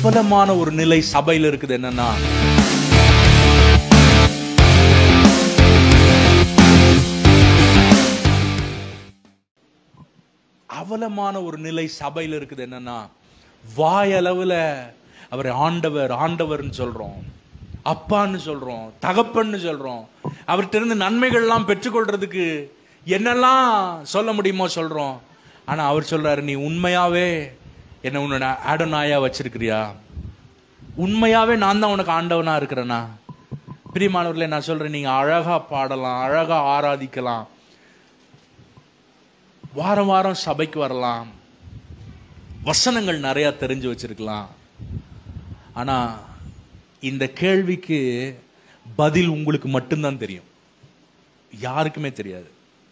அவலமான ஒரு நிலை சபையில் இருக்குது என்னன்னா அவலமான ஒரு நிலை சபையில் இருக்குது என்னன்னா வாயளவுல அவரை ஆண்டவர் ஆண்டவர்னு சொல்றோம் அப்பான்னு சொல்றோம் தகப்பன்னு சொல்றோம் அவர்கிட்ட இருந்து நன்மைகள்லாம் பெற்றுக்கொள்றதுக்கு என்னெல்லாம் சொல்ல முடியுமோ சொல்றோம் ஆனா அவர் சொல்றாரு நீ உண்மையாவே என்ன உன்னோட ஆடனாயா வச்சிருக்கிறியா உண்மையாவே நான் தான் உனக்கு ஆண்டவனா இருக்கிறேனா பிரியமானவர்களே நான் சொல்றேன் நீங்க அழகா பாடலாம் அழகா ஆராதிக்கலாம் வாரம் வாரம் சபைக்கு வரலாம் வசனங்கள் நிறைய தெரிஞ்சு வச்சிருக்கலாம் ஆனா இந்த கேள்விக்கு பதில் உங்களுக்கு மட்டும்தான் தெரியும் யாருக்குமே தெரியாது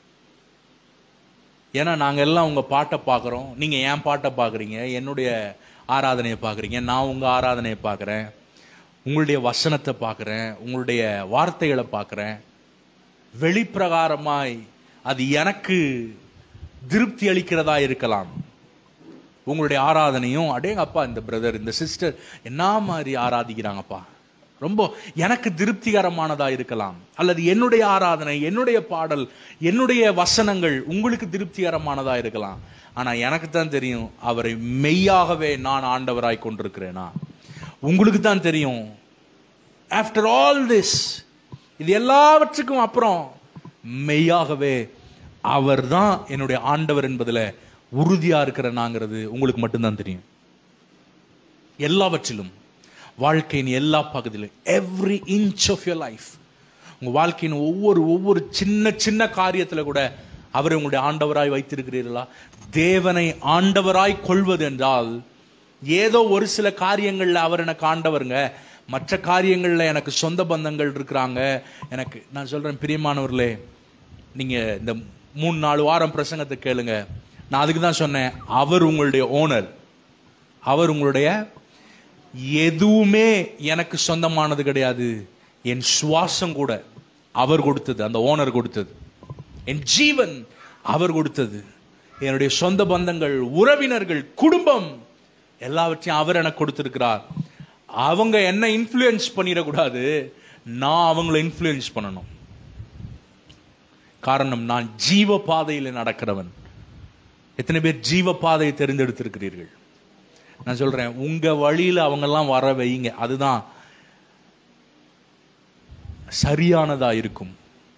ஏன்னா நாங்க எல்லாம் உங்க பாட்டை பார்க்குறோம் நீங்க என் பாட்டை பார்க்குறீங்க என்னுடைய ஆராதனையை பார்க்குறீங்க நான் உங்க ஆராதனையை பார்க்குறேன் உங்களுடைய வசனத்தை பார்க்குறேன் உங்களுடைய வார்த்தைகளை பார்க்குறேன் வெளிப்பிரகாரமாய் அது எனக்கு திருப்தி அளிக்கிறதா இருக்கலாம் உங்களுடைய ஆராதனையும் அடேங்கப்பா இந்த பிரதர் இந்த சிஸ்டர் என்ன மாதிரி ஆராதிக்கிறாங்கப்பா ரொம்ப எனக்கு திருப்திகரமானதா இருக்கலாம் அல்லது என்னுடைய ஆராதனை என்னுடைய பாடல் என்னுடைய வசனங்கள் உங்களுக்கு திருப்திகரமானதா இருக்கலாம் ஆனா எனக்கு தான் தெரியும் அவரை மெய்யாகவே நான் ஆண்டவராய் கொண்டிருக்கிறேனா உங்களுக்கு தான் தெரியும் ஆஃப்டர் ஆல் திஸ் இது எல்லாவற்றுக்கும் அப்புறம் மெய்யாகவே அவர் தான் என்னுடைய ஆண்டவர் என்பதில் உறுதியா இருக்கிறனாங்கிறது உங்களுக்கு மட்டும்தான் தெரியும் எல்லாவற்றிலும் வாழ்க்கையின் எல்லா பகுதியிலும் every inch of your life உங்க வாழ்க்கையின் ஒவ்வொரு ஒவ்வொரு சின்ன சின்ன காரியத்துல கூட அவரை உங்களுடைய ஆண்டவராய் வைத்திருக்கிறீர்களா தேவனை ஆண்டவராய் கொள்வது என்றால் ஏதோ ஒரு சில காரியங்கள்ல அவர் எனக்கு ஆண்டவருங்க மற்ற காரியங்கள்ல எனக்கு சொந்த பந்தங்கள் இருக்கிறாங்க எனக்கு நான் சொல்றேன் பிரியமானவர்களே நீங்க இந்த மூணு நாலு வாரம் பிரசங்கத்தை கேளுங்க நான் அதுக்கு தான் சொன்னேன் அவர் உங்களுடைய ஓனர் அவர் உங்களுடைய எதுவுமே எனக்கு சொந்தமானது கிடையாது என் சுவாசம் கூட அவர் கொடுத்தது அந்த ஓனர் கொடுத்தது என் ஜீவன் அவர் கொடுத்தது என்னுடைய சொந்த பந்தங்கள் உறவினர்கள் குடும்பம் எல்லாவற்றையும் அவர் எனக்கு கொடுத்திருக்கிறார் அவங்க என்ன இன்ஃப்ளூயன்ஸ் பண்ணிடக்கூடாது நான் அவங்கள இன்ஃப்ளூயன்ஸ் பண்ணணும் காரணம் நான் ஜீவ பாதையில் நடக்கிறவன் எத்தனை பேர் ஜீவ பாதையை தெரிந்தெடுத்திருக்கிறீர்கள் நான் சொல்றேன் உங்க வழியில அவங்க எல்லாம் வர வைங்க அதுதான் சரியானதா இருக்கும்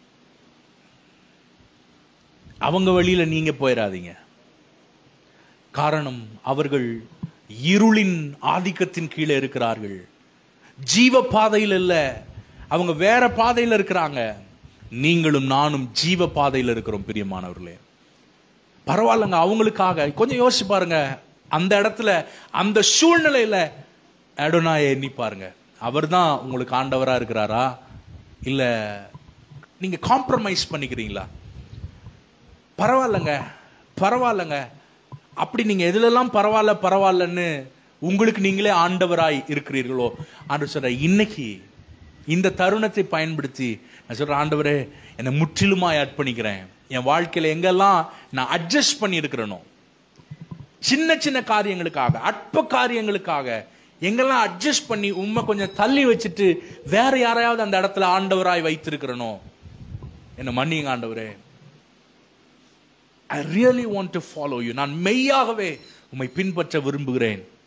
அவங்க வழியில நீங்க போயிடாதீங்க காரணம் அவர்கள் இருளின் ஆதிக்கத்தின் கீழே இருக்கிறார்கள் ஜீவ பாதையில் இல்ல அவங்க வேற பாதையில் இருக்கிறாங்க நீங்களும் நானும் ஜீவ பாதையில் இருக்கிறோம் பிரியமானவர்களே பரவாயில்லங்க அவங்களுக்காக கொஞ்சம் யோசிச்சு பாருங்க அந்த இடத்துல அந்த சூழ்நிலையில அடோனாயை எண்ணி பாருங்க அவர் தான் உங்களுக்கு ஆண்டவரா இருக்கிறாரா இல்ல நீங்க காம்ப்ரமைஸ் பண்ணிக்கிறீங்களா பரவாயில்லங்க பரவாயில்லங்க அப்படி நீங்க எதுலெல்லாம் பரவாயில்ல பரவாயில்லன்னு உங்களுக்கு நீங்களே ஆண்டவராய் இருக்கிறீர்களோ ஆண்டு சொல்ற இன்னைக்கு இந்த தருணத்தை பயன்படுத்தி நான் சொல்றேன் ஆண்டவரே என்னை முற்றிலுமாய் அர்ப்பணிக்கிறேன் என் வாழ்க்கையில எங்கெல்லாம் நான் அட்ஜஸ்ட் பண்ணி இருக்கிறேனோ சின்ன சின்ன காரியங்களுக்காக அற்ப காரியங்களுக்காக எங்கெல்லாம் அட்ஜஸ்ட் பண்ணி உண்மை கொஞ்சம் தள்ளி வச்சுட்டு வேற யாரையாவது அந்த இடத்துல ஆண்டவராய் வைத்திருக்கிறனோ என்ன மன்னிங்க ஆண்டவரே I really want to follow you நான் மெய்யாகவே உம்மை பின்பற்ற விரும்புகிறேன்